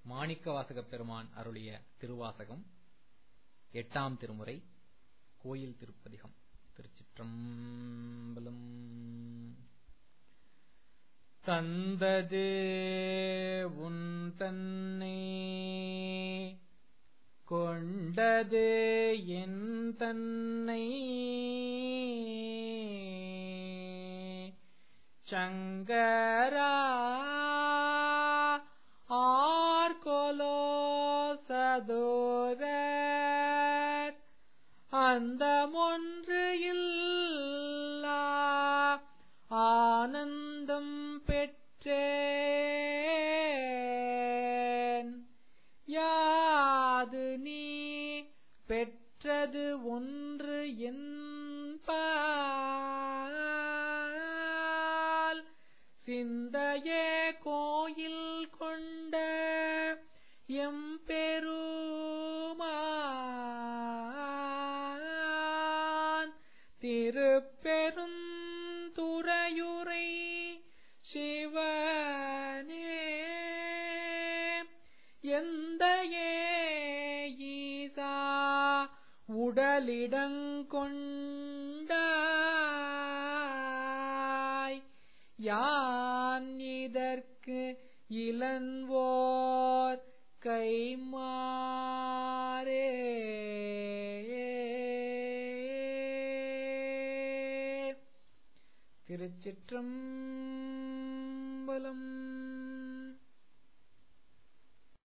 மாணிக்கவாசகப் பெருமான் அருளிய திருவாசகம் எட்டாம் திருமுறை கோயில் திருப்பதிகம் திருச்சிற்றம்பலம் தந்தது உன் தன்னை கொண்டது என் தன்னை சங்கரா ஆர்கொலோ சதோதர் அந்த ஒன்று இல்லா ஆனந்தம் பெற்றேன் யாது நீ பெற்றது ஒன்று என்பால் சிந்தையே கோயில் கொண்ட எம்பெருமான் திருப்பெருந்துறையுரை சிவனே எந்த ஈசா உடலிடங்கொண்டாய் யான் இதற்கு இளன்வோர் கைமாறே திருச்சிற்றம்பலம்